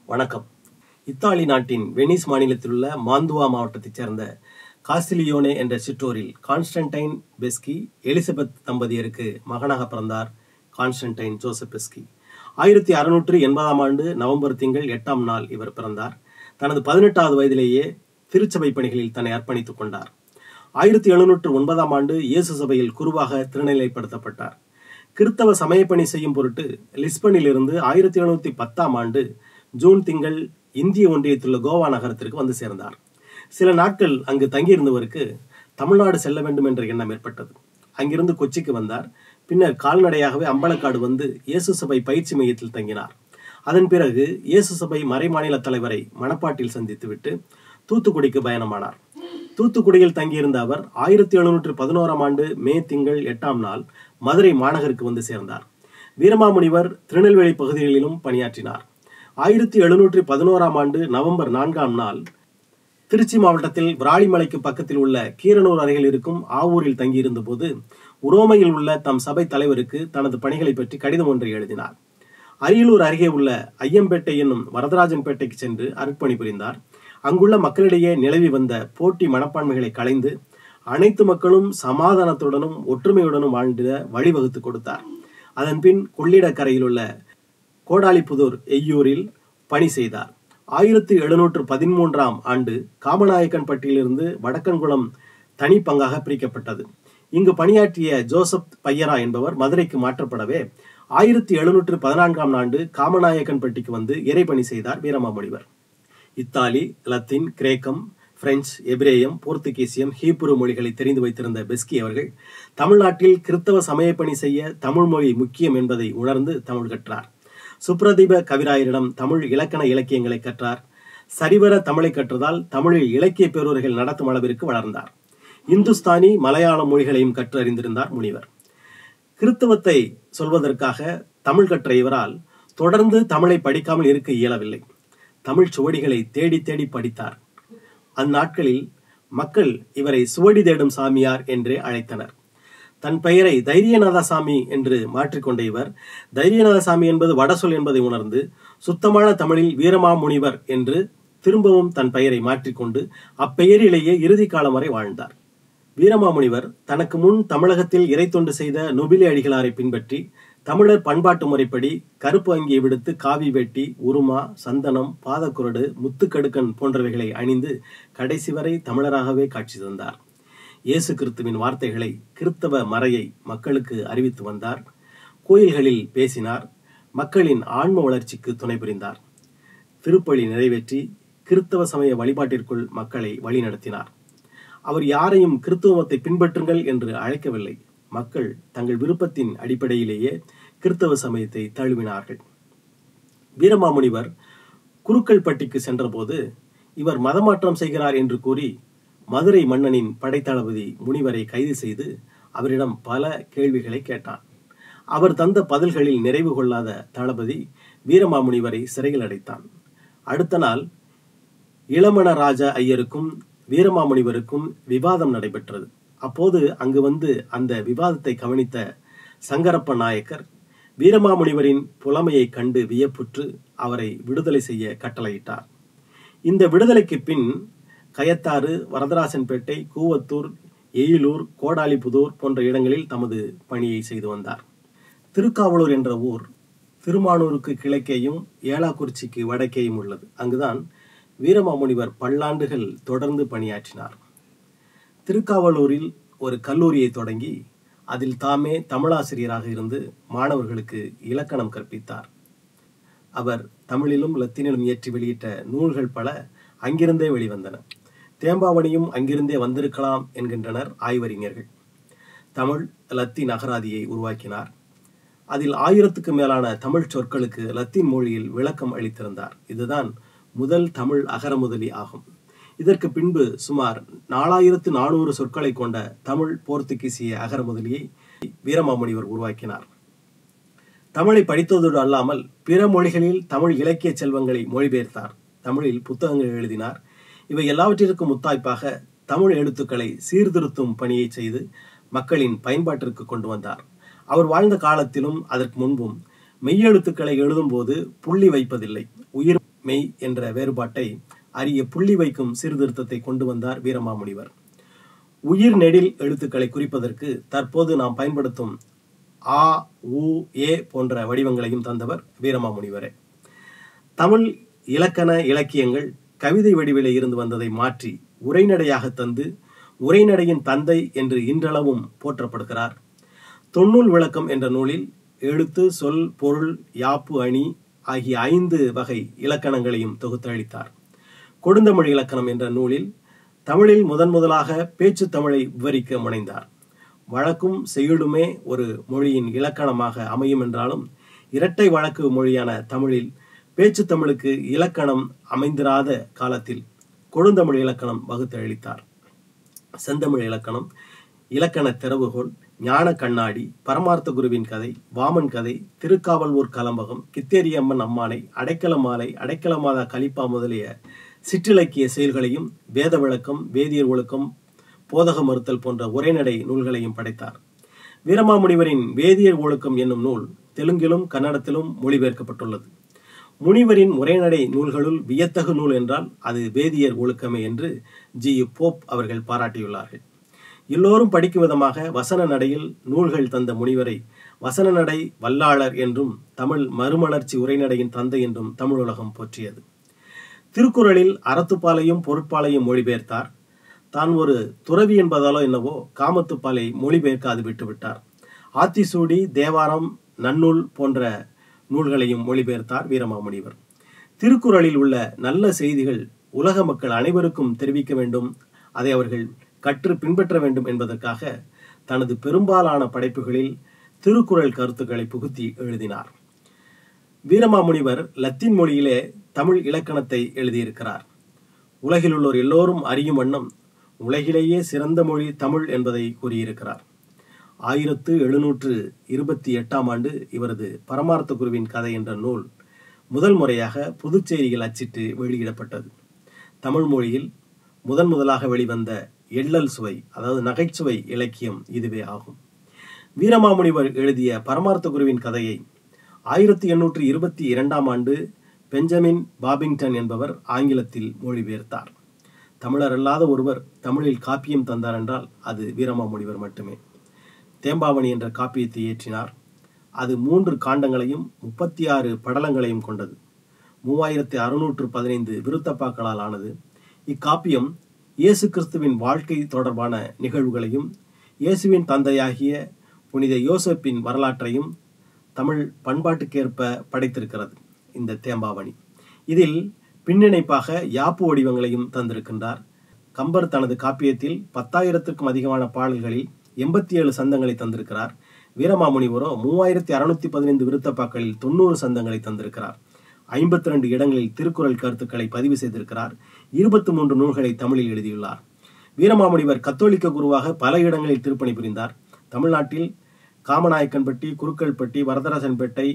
வணக்கம் இத்தாலி நாட்டின் வெனிஸ் மாநிலத்திலுள்ள மாந்துவா மாவட்டத்தைச் சேர்ந்த காஸ்டிலியோனே என்ற சிற்றூரில் கான்ஸ்டன்டைன் பெஸ்கி எலிசபெத் தம்பதியருக்கு மகனாக பிறந்தார் கான்ஸ்டன்டைன் ஜோசப் பெஸ்கி ஆயிரத்தி அறுநூற்று எண்பதாம் ஆண்டு நவம்பர் திங்கள் எட்டாம் நாள் இவர் பிறந்தார் தனது பதினெட்டாவது வயதிலேயே திருச்சபை பணிகளில் தன்னை அர்ப்பணித்துக் கொண்டார் ஆயிரத்தி எழுநூற்று ஒன்பதாம் ஆண்டு இயேசு சபையில் குருவாக திருநிலைப்படுத்தப்பட்டார் கிறித்தவ சமயப்பணி செய்யும் பொருட்டு லிஸ்பனில் இருந்து ஆயிரத்தி எழுநூத்தி பத்தாம் ஆண்டு ஜூன் திங்கள் இந்திய ஒன்றியத்துள்ள கோவா நகரத்திற்கு வந்து சேர்ந்தார் சில நாட்கள் அங்கு தங்கியிருந்தவருக்கு தமிழ்நாடு செல்ல வேண்டும் என்ற எண்ணம் ஏற்பட்டது அங்கிருந்து கொச்சிக்கு வந்தார் பின்னர் கால்நடையாகவே அம்பலக்காடு வந்து இயேசு சபை பயிற்சி மையத்தில் தங்கினார் அதன் பிறகு இயேசு சபை மறைமாநில தலைவரை மணப்பாட்டில் சந்தித்துவிட்டு தூத்துக்குடிக்கு பயணமானார் தூத்துக்குடியில் தங்கியிருந்த அவர் ஆயிரத்தி எழுநூற்று பதினோராம் ஆண்டு மே திங்கள் எட்டாம் நாள் மதுரை மாநகருக்கு வந்து சேர்ந்தார் வீரமாமுனிவர் திருநெல்வேலி பகுதிகளிலும் பணியாற்றினார் ஆயிரத்தி எழுநூற்று பதினோராம் ஆண்டு நவம்பர் நான்காம் நாள் திருச்சி மாவட்டத்தில் விராலிமலைக்கு பக்கத்தில் உள்ள கீரனூர் அருகில் இருக்கும் ஆவூரில் தங்கியிருந்த போது உரோமையில் உள்ள தம் சபை தலைவருக்கு தனது பணிகளை பற்றி கடிதம் ஒன்றை எழுதினார் அரியலூர் அருகே உள்ள ஐயம்பேட்டை என்னும் வரதராஜன்பேட்டைக்கு சென்று அர்ப்பணி புரிந்தார் அங்குள்ள மக்களிடையே நிலவி வந்த போட்டி மனப்பான்மைகளை களைந்து அனைத்து மக்களும் சமாதானத்துடனும் ஒற்றுமையுடனும் வாழ்ந்திட வழிவகுத்து கொடுத்தார் அதன்பின் கொள்ளிடக்கரையில் உள்ள கோடாலிப்புதூர் எய்யூரில் பணி செய்தார் ஆயிரத்தி எழுநூற்று பதிமூன்றாம் ஆண்டு காமநாயக்கன் பட்டியிலிருந்து வடக்கன்குளம் தனி பங்காக பிரிக்கப்பட்டது இங்கு பணியாற்றிய ஜோசப் பையரா என்பவர் மதுரைக்கு மாற்றப்படவே ஆயிரத்தி எழுநூற்று பதினான்காம் ஆண்டு காமநாயக்கன் பட்டிக்கு வந்து இறைப்பணி செய்தார் வீரமாமுனிவர் இத்தாலி லத்தீன் கிரேக்கம் பிரெஞ்சு எபிரேயம் போர்த்துகீசியம் ஹீப்ரு மொழிகளை தெரிந்து வைத்திருந்த பெஸ்கி அவர்கள் தமிழ்நாட்டில் கிறித்தவ சமயப்பணி செய்ய தமிழ் மொழி முக்கியம் என்பதை உணர்ந்து தமிழ் கற்றார் சுப்ரதீப கவிராயரிடம் தமிழ் இலக்கண இலக்கியங்களை கற்றார் சரிவர தமிழை கற்றதால் தமிழில் இலக்கிய பேரூர்கள் நடத்தும் அளவிற்கு வளர்ந்தார் இந்துஸ்தானி மலையாள மொழிகளையும் கற்று அறிந்திருந்தார் முனிவர் கிறித்தவத்தை சொல்வதற்காக தமிழ் கற்ற இவரால் தொடர்ந்து தமிழை படிக்காமல் இருக்க இயலவில்லை தமிழ் சுவடிகளை தேடி தேடி படித்தார் அந்நாட்களில் மக்கள் இவரை சுவடி தேடும் சாமியார் என்றே அழைத்தனர் தன் பெயரை தைரியநாதசாமி என்று மாற்றிக்கொண்ட இவர் தைரியநாதசாமி என்பது வடசொல் என்பதை உணர்ந்து சுத்தமான தமிழில் வீரமாமுனிவர் என்று திரும்பவும் தன் பெயரை மாற்றிக்கொண்டு அப்பெயரிலேயே இறுதி காலம் வரை வாழ்ந்தார் வீரமாமுனிவர் தனக்கு முன் தமிழகத்தில் இறை தொண்டு செய்த நொபிலி அடிகளாரை பின்பற்றி தமிழர் பண்பாட்டு முறைப்படி கருப்பு அங்கியை விடுத்து காவி வெட்டி உருமா சந்தனம் பாதக்குரடு முத்துக்கடுக்கன் போன்றவைகளை அணிந்து கடைசி வரை தமிழராகவே காட்சி தந்தார் இயேசு கிறிஸ்துவின் வார்த்தைகளை கிறித்தவ மறையை மக்களுக்கு அறிவித்து வந்தார் கோயில்களில் பேசினார் மக்களின் ஆன்ம வளர்ச்சிக்கு துணை புரிந்தார் திருப்பலி நிறைவேற்றி கிறித்தவ சமய வழிபாட்டிற்குள் மக்களை வழிநடத்தினார் அவர் யாரையும் கிறித்துவத்தை பின்பற்றுங்கள் என்று அழைக்கவில்லை மக்கள் தங்கள் விருப்பத்தின் அடிப்படையிலேயே கிறித்தவ சமயத்தை தழுவினார்கள் வீரமாமுனிவர் குருக்கள்பட்டிக்கு சென்றபோது இவர் மதமாற்றம் செய்கிறார் என்று கூறி மதுரை மன்னனின் படைத்தளபதி முனிவரை கைது செய்து அவரிடம் பல கேள்விகளை கேட்டான் அவர் தந்த பதில்களில் நிறைவு கொள்ளாத தளபதி வீரமாமுனிவரை சிறையில் அடைத்தான் அடுத்த நாள் இளமண ராஜா ஐயருக்கும் வீரமாமுனிவருக்கும் விவாதம் நடைபெற்றது அப்போது அங்கு வந்து அந்த விவாதத்தை கவனித்த சங்கரப்ப நாயக்கர் வீரமாமுனிவரின் புலமையை கண்டு வியப்புற்று அவரை விடுதலை செய்ய கட்டளையிட்டார் இந்த விடுதலைக்கு பின் கயத்தாறு வரதராசன்பேட்டை கூவத்தூர் எயிலூர் கோடாலிபுதூர் போன்ற இடங்களில் தமது பணியை செய்து வந்தார் திருக்காவலூர் என்ற ஊர் திருமானூருக்கு கிழக்கேயும் ஏலாக்குறிச்சிக்கு வடக்கேயும் உள்ளது அங்குதான் வீரமாமுனிவர் பல்லாண்டுகள் தொடர்ந்து பணியாற்றினார் திருக்காவலூரில் ஒரு கல்லூரியை தொடங்கி அதில் தாமே தமிழாசிரியராக இருந்து மாணவர்களுக்கு இலக்கணம் கற்பித்தார் அவர் தமிழிலும் லத்தீனிலும் இயற்றி வெளியிட்ட நூல்கள் பல அங்கிருந்தே வெளிவந்தன தேம்பாவணியும் அங்கிருந்தே வந்திருக்கலாம் என்கின்றனர் ஆய்வறிஞர்கள் தமிழ் லத்தீன் அகராதியை உருவாக்கினார் அதில் ஆயிரத்துக்கு மேலான தமிழ் சொற்களுக்கு லத்தீன் மொழியில் விளக்கம் அளித்திருந்தார் இதுதான் முதல் தமிழ் அகரமுதலி ஆகும் இதற்கு பின்பு சுமார் நாலாயிரத்து நானூறு சொற்களை கொண்ட தமிழ் போர்த்துகீசிய அகரமுதலியை வீரமாமுனிவர் உருவாக்கினார் தமிழை படித்ததோடு அல்லாமல் பிற மொழிகளில் தமிழ் இலக்கிய செல்வங்களை மொழிபெயர்த்தார் தமிழில் புத்தகங்கள் எழுதினார் இவை எல்லாவற்றிற்கும் முத்தாய்ப்பாக தமிழ் எழுத்துக்களை சீர்திருத்தும் பணியை செய்து மக்களின் பயன்பாட்டிற்கு கொண்டு வந்தார் அவர் வாழ்ந்த காலத்திலும் அதற்கு முன்பும் மெய்யெழுத்துக்களை எழுதும்போது புள்ளி வைப்பதில்லை உயிர் மெய் என்ற வேறுபாட்டை அறிய புள்ளி வைக்கும் சீர்திருத்தத்தை கொண்டு வந்தார் வீரமாமுனிவர் உயிர் நெடில் எழுத்துக்களை குறிப்பதற்கு தற்போது நாம் பயன்படுத்தும் ஆ உ ஏ போன்ற வடிவங்களையும் தந்தவர் வீரமாமுனிவரே தமிழ் இலக்கண இலக்கியங்கள் கவிதை வடிவிலே இருந்து வந்ததை மாற்றி உரைநடையாக தந்து உரைநடையின் தந்தை என்று இன்றளவும் போற்றப்படுகிறார் தொன்னூல் விளக்கம் என்ற நூலில் எழுத்து சொல் பொருள் யாப்பு அணி ஆகிய ஐந்து வகை இலக்கணங்களையும் தொகுத்தளித்தார் கொடுந்தமிழ் இலக்கணம் என்ற நூலில் தமிழில் முதன் முதலாக பேச்சு தமிழை விவரிக்க முனைந்தார் வழக்கும் செய்யுளுமே ஒரு மொழியின் இலக்கணமாக அமையும் என்றாலும் இரட்டை வழக்கு மொழியான தமிழில் பேச்சு தமிழுக்கு இலக்கணம் அமைந்திராத காலத்தில் கொடுந்தமிழ் இலக்கணம் வகுத்தளித்தார் செந்தமிழ் இலக்கணம் இலக்கண திறவுகோல் ஞான கண்ணாடி பரமார்த்த குருவின் கதை வாமன் கதை திருக்காவல்வூர் கலம்பகம் கித்தேரியம்மன் அம்மானை அடைக்கல மாலை அடைக்கல மாதா கலிப்பா முதலிய சிற்றிலக்கிய செயல்களையும் வேத விளக்கம் வேதியர் ஒழுக்கம் போதக மறுத்தல் போன்ற உரைநடை நூல்களையும் படைத்தார் வீரமாமுனிவரின் வேதியர் ஒழுக்கம் என்னும் நூல் தெலுங்கிலும் கன்னடத்திலும் மொழிபெயர்க்கப்பட்டுள்ளது முனிவரின் உரைநடை நூல்களுள் வியத்தகு நூல் என்றால் அது வேதியர் ஒழுக்கமே என்று ஜி போப் அவர்கள் பாராட்டியுள்ளார்கள் எல்லோரும் படிக்கும் விதமாக வசன நடையில் நூல்கள் தந்த முனிவரை வசன நடை வல்லாளர் என்றும் தமிழ் மறுமலர்ச்சி உரைநடையின் தந்தை என்றும் தமிழ் உலகம் போற்றியது திருக்குறளில் அறத்துப்பாலையும் பொருட்பாலையும் மொழிபெயர்த்தார் தான் ஒரு துறவி என்பதாலோ என்னவோ காமத்துப்பாலை மொழிபெயர்க்காது விட்டுவிட்டார் ஆத்திசூடி தேவாரம் நன்னூல் போன்ற நூல்களையும் மொழிபெயர்த்தார் வீரமாமுனிவர் திருக்குறளில் உள்ள நல்ல செய்திகள் உலக மக்கள் அனைவருக்கும் தெரிவிக்க வேண்டும் அதை அவர்கள் கற்று பின்பற்ற வேண்டும் என்பதற்காக தனது பெரும்பாலான படைப்புகளில் திருக்குறள் கருத்துக்களை புகுத்தி எழுதினார் வீரமாமுனிவர் லத்தீன் மொழியிலே தமிழ் இலக்கணத்தை எழுதியிருக்கிறார் உலகில் உள்ளோர் எல்லோரும் அறியும் வண்ணம் உலகிலேயே சிறந்த மொழி தமிழ் என்பதை கூறியிருக்கிறார் ஆயிரத்து எழுநூற்று இருபத்தி எட்டாம் ஆண்டு இவரது பரமார்த்த குருவின் கதை என்ற நூல் முதல் முறையாக புதுச்சேரியில் அச்சிட்டு வெளியிடப்பட்டது தமிழ் மொழியில் முதன் முதலாக வெளிவந்த எள்ளல் சுவை அதாவது நகைச்சுவை இலக்கியம் இதுவே ஆகும் வீரமாமுனிவர் எழுதிய பரமார்த்த குருவின் கதையை ஆயிரத்தி எண்ணூற்று இருபத்தி இரண்டாம் ஆண்டு பெஞ்சமின் பாபிங்டன் என்பவர் ஆங்கிலத்தில் மொழிபெயர்த்தார் தமிழர் அல்லாத ஒருவர் தமிழில் காப்பியம் தந்தார் என்றால் அது வீரமாமுனிவர் மட்டுமே தேம்பாவணி என்ற காப்பியத்தை இயற்றினார் அது மூன்று காண்டங்களையும் முப்பத்தி ஆறு படலங்களையும் கொண்டது மூவாயிரத்தி அறுநூற்று பதினைந்து விருத்தப்பாக்களால் ஆனது இக்காப்பியம் இயேசு கிறிஸ்துவின் வாழ்க்கை தொடர்பான நிகழ்வுகளையும் இயேசுவின் தந்தையாகிய புனித யோசப்பின் வரலாற்றையும் தமிழ் பண்பாட்டுக்கேற்ப படைத்திருக்கிறது இந்த தேம்பாவணி இதில் பின்னிணைப்பாக யாப்பு வடிவங்களையும் தந்திருக்கின்றார் கம்பர் தனது காப்பியத்தில் பத்தாயிரத்திற்கும் அதிகமான பாடல்களில் எண்பத்தி ஏழு சந்தங்களை தந்திருக்கிறார் வீரமாமுனிவரோ மூவாயிரத்தி அறுநூத்தி பதினைந்து விருத்தப்பாக்களில் தொண்ணூறு சந்தங்களை தந்திருக்கிறார் ஐம்பத்தி ரெண்டு இடங்களில் திருக்குறள் கருத்துக்களை பதிவு செய்திருக்கிறார் இருபத்தி மூன்று நூல்களை தமிழில் எழுதியுள்ளார் வீரமாமுனிவர் கத்தோலிக்க குருவாக பல இடங்களில் திருப்பணி புரிந்தார் தமிழ்நாட்டில் காமநாயக்கன்பட்டி குருக்கள்பட்டி வரதராசன்பேட்டை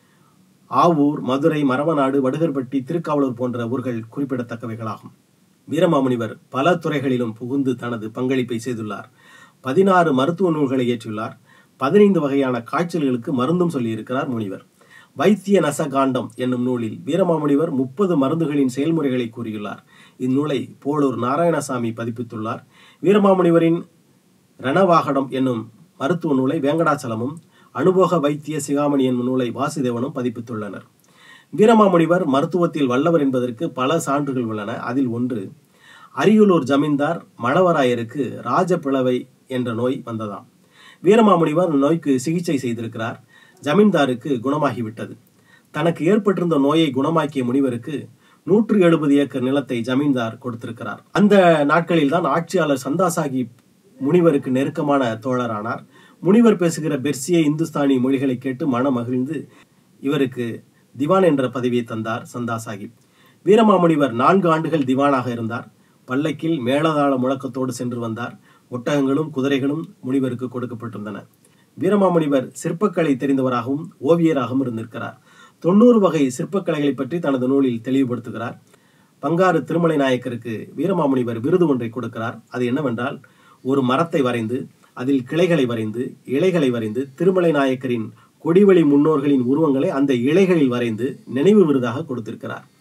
ஆவூர் மதுரை மரவநாடு வடுகர்பட்டி திருக்காவலூர் போன்ற ஊர்கள் குறிப்பிடத்தக்கவைகளாகும் வீரமாமுனிவர் பல துறைகளிலும் புகுந்து தனது பங்களிப்பை செய்துள்ளார் பதினாறு மருத்துவ நூல்களை இயற்றியுள்ளார் பதினைந்து வகையான காய்ச்சல்களுக்கு மருந்தும் சொல்லியிருக்கிறார் முனிவர் வைத்திய நசகாண்டம் என்னும் நூலில் வீரமாமுனிவர் முப்பது மருந்துகளின் செயல்முறைகளை கூறியுள்ளார் இந்நூலை போலூர் நாராயணசாமி பதிப்பித்துள்ளார் வீரமாமுனிவரின் ரணவாகடம் என்னும் மருத்துவ நூலை வேங்கடாச்சலமும் அனுபோக வைத்திய சிகாமணி என்னும் நூலை வாசுதேவனும் பதிப்பித்துள்ளனர் வீரமாமுனிவர் மருத்துவத்தில் வல்லவர் என்பதற்கு பல சான்றுகள் உள்ளன அதில் ஒன்று அரியலூர் ஜமீன்தார் மணவராயருக்கு ராஜபிளவை என்ற நோய் வந்ததாம் வீரமாமுனிவர் நோய்க்கு சிகிச்சை செய்திருக்கிறார் ஜமீன்தாருக்கு குணமாகிவிட்டது தனக்கு ஏற்பட்டிருந்த நோயை குணமாக்கிய முனிவருக்கு நூற்று எழுபது ஏக்கர் நிலத்தை ஜமீன்தார் கொடுத்திருக்கிறார் அந்த நாட்களில் தான் ஆட்சியாளர் சந்தாசாகி முனிவருக்கு நெருக்கமான தோழரானார் முனிவர் பேசுகிற பெர்சிய இந்துஸ்தானி மொழிகளை கேட்டு மன மகிழ்ந்து இவருக்கு திவான் என்ற பதவியை தந்தார் சந்தா சாஹிப் வீரமாமுனிவர் நான்கு ஆண்டுகள் திவானாக இருந்தார் பல்லக்கில் மேளதாள முழக்கத்தோடு சென்று வந்தார் ஒட்டகங்களும் குதிரைகளும் முனிவருக்கு கொடுக்கப்பட்டிருந்தன வீரமாமுனிவர் சிற்பக்கலை தெரிந்தவராகவும் ஓவியராகவும் இருந்திருக்கிறார் தொண்ணூறு வகை சிற்பக்கலைகளை பற்றி தனது நூலில் தெளிவுபடுத்துகிறார் பங்காறு திருமலை நாயக்கருக்கு வீரமாமுனிவர் விருது ஒன்றை கொடுக்கிறார் அது என்னவென்றால் ஒரு மரத்தை வரைந்து அதில் கிளைகளை வரைந்து இலைகளை வரைந்து திருமலை நாயக்கரின் கொடிவழி முன்னோர்களின் உருவங்களை அந்த இலைகளில் வரைந்து நினைவு விருதாக கொடுத்திருக்கிறார்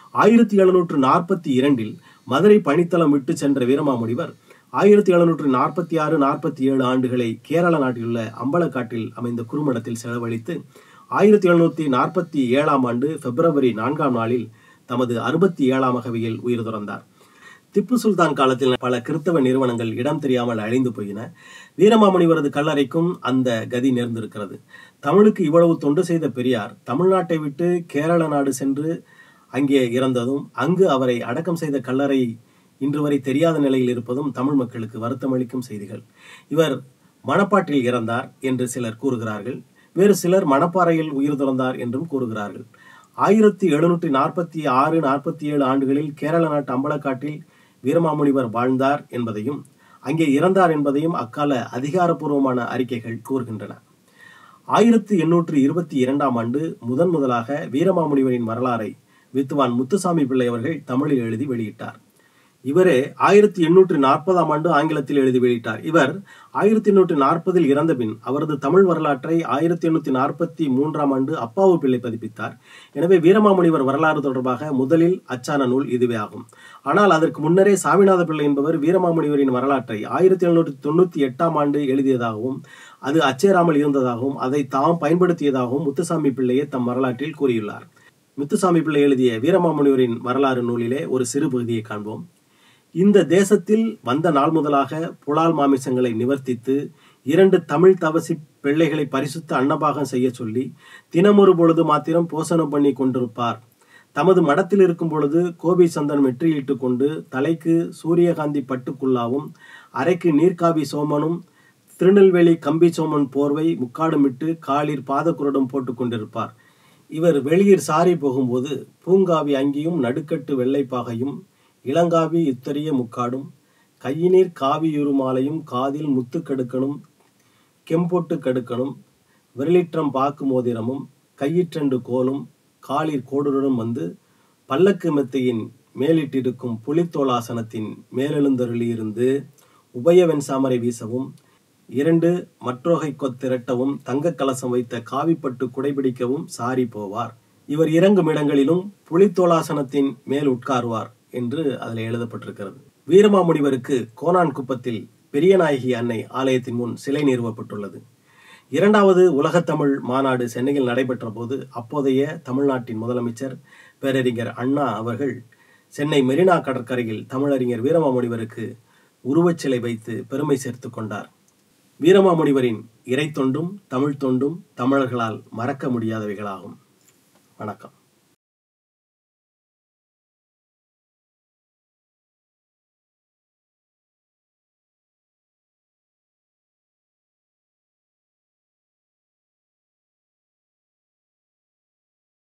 ஆயிரத்தி எழுநூற்று நாற்பத்தி இரண்டில் மதுரை பணித்தளம் விட்டு சென்ற வீரமாமுனிவர் ஆயிரத்தி எழுநூற்று நாற்பத்தி ஆறு நாற்பத்தி ஏழு ஆண்டுகளை கேரள நாட்டிலுள்ள அம்பலக்காட்டில் அமைந்த குறுமடத்தில் செலவழித்து ஆயிரத்தி எழுநூத்தி நாற்பத்தி ஏழாம் ஆண்டு பிப்ரவரி நான்காம் நாளில் தமது அறுபத்தி ஏழாம் அகவையில் உயிர் துறந்தார் திப்பு சுல்தான் காலத்தில் பல கிறித்தவ நிறுவனங்கள் இடம் தெரியாமல் அழிந்து போயின வீரமாமுனிவரது கல்லறைக்கும் அந்த கதி நேர்ந்திருக்கிறது தமிழுக்கு இவ்வளவு தொண்டு செய்த பெரியார் தமிழ்நாட்டை விட்டு கேரள நாடு சென்று அங்கே இறந்ததும் அங்கு அவரை அடக்கம் செய்த கல்லறை இன்று வரை தெரியாத நிலையில் இருப்பதும் தமிழ் மக்களுக்கு வருத்தமளிக்கும் செய்திகள் இவர் மணப்பாட்டில் இறந்தார் என்று சிலர் கூறுகிறார்கள் வேறு சிலர் மணப்பாறையில் உயிர் துறந்தார் என்றும் கூறுகிறார்கள் ஆயிரத்தி எழுநூற்றி நாற்பத்தி ஆறு நாற்பத்தி ஏழு ஆண்டுகளில் கேரள நாட்டு அம்பலக்காட்டில் வீரமாமுனிவர் வாழ்ந்தார் என்பதையும் அங்கே இறந்தார் என்பதையும் அக்கால அதிகாரப்பூர்வமான அறிக்கைகள் கூறுகின்றன ஆயிரத்தி எண்ணூற்று இருபத்தி இரண்டாம் ஆண்டு முதன் முதலாக வீரமாமுனிவரின் வரலாறை வித்துவான் முத்துசாமி பிள்ளை அவர்கள் தமிழில் எழுதி வெளியிட்டார் இவரே ஆயிரத்தி எண்ணூற்று நாற்பதாம் ஆண்டு ஆங்கிலத்தில் எழுதி வெளியிட்டார் இவர் ஆயிரத்தி எண்ணூற்று நாற்பதில் இறந்த பின் அவரது தமிழ் வரலாற்றை ஆயிரத்தி எண்ணூத்தி நாற்பத்தி மூன்றாம் ஆண்டு அப்பாவு பிள்ளை பதிப்பித்தார் எனவே வீரமாமுனிவர் வரலாறு தொடர்பாக முதலில் அச்சான நூல் இதுவே ஆகும் ஆனால் அதற்கு முன்னரே சாமிநாத பிள்ளை என்பவர் வீரமாமுனிவரின் வரலாற்றை ஆயிரத்தி எழுநூற்றி தொண்ணூத்தி எட்டாம் ஆண்டு எழுதியதாகவும் அது அச்சேராமல் இருந்ததாகவும் அதை தாம் பயன்படுத்தியதாகவும் முத்துசாமி பிள்ளையே தம் வரலாற்றில் கூறியுள்ளார் முத்துசாமி பிள்ளை எழுதிய வீரமாமுனிவரின் வரலாறு நூலிலே ஒரு சிறு பகுதியை காண்போம் இந்த தேசத்தில் வந்த நாள் முதலாக புலால் மாமிசங்களை நிவர்த்தித்து இரண்டு தமிழ் தவசி பிள்ளைகளை பரிசுத்த அன்னபாகம் செய்ய சொல்லி தினமொரு பொழுது மாத்திரம் போசனம் பண்ணி கொண்டிருப்பார் தமது மடத்தில் இருக்கும் பொழுது கோபி சந்தன் வெற்றியிட்டு கொண்டு தலைக்கு சூரியகாந்தி பட்டுக்குள்ளாவும் அரைக்கு நீர்காவி சோமனும் திருநெல்வேலி கம்பி சோமன் போர்வை முக்காடுமிட்டு காலில் பாதக்குரடும் போட்டு கொண்டிருப்பார் இவர் வெளியில் சாரி போகும்போது பூங்காவி அங்கியும் நடுக்கட்டு வெள்ளைப்பாகையும் இளங்காவி இத்தரிய முக்காடும் கையினீர் காவியுருமாலையும் காதில் முத்து கடுக்கணும் கெம்பொட்டு கடுக்கணும் விரலிற்றம் பாக்கு மோதிரமும் கையிற்றண்டு கோலும் காலிற் கோடுடன் வந்து பல்லக்கு மெத்தையின் மேலிட்டிருக்கும் புலித்தோளாசனத்தின் மேலெழுந்தருளியிருந்து உபய வெண்சாமரை வீசவும் இரண்டு மற்றொகை கொத்திரட்டவும் தங்க கலசம் வைத்த காவிப்பட்டு குடைபிடிக்கவும் சாரி போவார் இவர் இறங்கும் இடங்களிலும் புலித்தோளாசனத்தின் மேல் உட்காருவார் என்று அதில் எழுதப்பட்டிருக்கிறது வீரமாமுனிவருக்கு கோனான் குப்பத்தில் பெரியநாயகி அன்னை ஆலயத்தின் முன் சிலை நிறுவப்பட்டுள்ளது இரண்டாவது உலகத்தமிழ் மாநாடு சென்னையில் நடைபெற்ற போது அப்போதைய தமிழ்நாட்டின் முதலமைச்சர் பேரறிஞர் அண்ணா அவர்கள் சென்னை மெரினா கடற்கரையில் தமிழறிஞர் வீரமாமுனிவருக்கு உருவச்சிலை வைத்து பெருமை சேர்த்து கொண்டார் வீரமாமுனிவரின் இறை தொண்டும் தமிழ் தொண்டும் தமிழர்களால் மறக்க முடியாதவைகளாகும் வணக்கம்